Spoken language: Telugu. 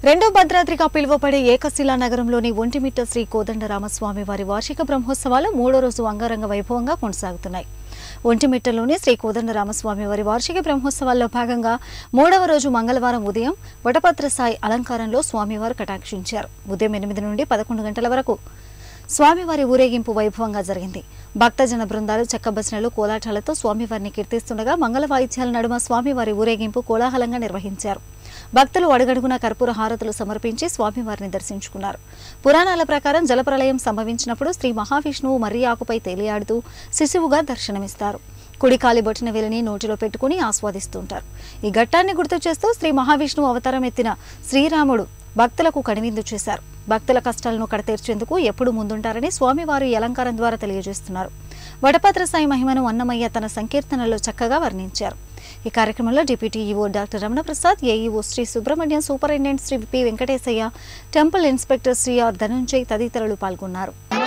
రెండో భద్రాద్రిగా పిలువబడే ఏకశిలా నగరంలోని ఒంటిమిట్ట శ్రీ కోదండరామస్వామి వారి వార్షిక బ్రహ్మోత్సవాలు మూడో రోజు అంగరంగ వైభవంగా కొనసాగుతున్నాయి ఒంటిమిట్టలోని శ్రీ కోదండరామస్వామి వారి వార్షిక బ్రహ్మోత్సవాల్లో భాగంగా మూడవ రోజు మంగళవారం ఉదయం వటపత్ర సాయి అలంకారంలో స్వామివారు కటాక్షించారు ఉదయం ఎనిమిది నుండి పదకొండు గంటల వరకు స్వామివారి ఊరేగింపు వైభవంగా జరిగింది భక్తజన బృందాలు చెక్క భజనలు కోలాటాలతో స్వామివారిని కీర్తిస్తుండగా మంగళ వాయిద్యాల నడుమ స్వామివారి ఊరేగింపు కోలాహలంగా నిర్వహించారు భక్తులు అడుగడుగున కర్పూర హారతులు సమర్పించి స్వామివారిని దర్శించుకున్నారు పురాణాల ప్రకారం జలప్రలయం సంభవించినప్పుడు శ్రీ మహావిష్ణువు మర్రి ఆకుపై తేలియాడుతూ శిశువుగా దర్శనమిస్తారు కుడి కాలి బొటిన వేలిని నోటిలో పెట్టుకుని ఆస్వాదిస్తుంటారు ఈ ఘట్టాన్ని గుర్తు చేస్తూ శ్రీ మహావిష్ణువు అవతారం ఎత్తిన శ్రీరాముడు భక్తులకు కనువిందు చేశారు భక్తుల కష్టాలను కడతీర్చేందుకు ఎప్పుడు ముందుంటారని స్వామివారు ఈ అలంకారం ద్వారా తెలియజేస్తున్నారు వడపత్ర సాయి మహిమను అన్నమయ్య తన సంకీర్తనలో చక్కగా వర్ణించారు ఈ కార్యక్రమంలో deputy EO doctor Ramana Prasad AEO Shri Subrahmanyam superintendent Shri P Venkatesaiah temple inspector Shri R Dhanunjay తదితరులు పాల్గొన్నారు